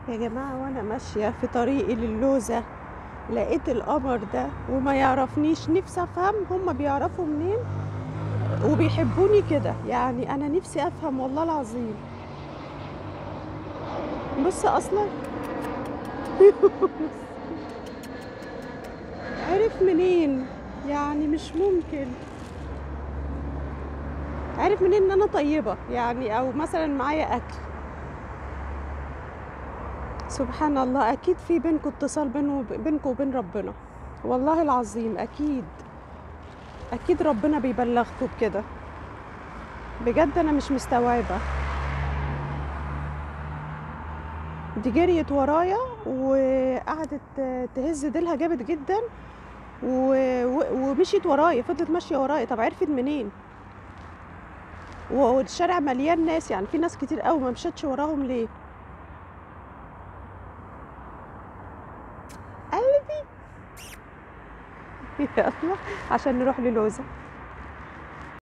يا جماعة وأنا ماشية في طريقي للوزة لقيت القمر ده وما يعرفنيش نفسي أفهم هما بيعرفوا منين وبيحبوني كده يعني أنا نفسي أفهم والله العظيم بص أصلا عرف منين يعني مش ممكن عرف منين ان انا طيبة يعني او مثلا معايا اكل سبحان الله اكيد في بينكم اتصال بينه بينكم وبين ربنا والله العظيم اكيد اكيد ربنا بيبلغكم بكده بجد انا مش مستوعبة دي جريت ورايا وقعدت تهز ديلها جامد جدا و... و... ومشيت ورايا فضلت ماشية ورايا طب عرفت منين والشارع مليان ناس يعني في ناس كتير قوي ما مشيتش وراهم ليه قلبي يلا عشان نروح للوزة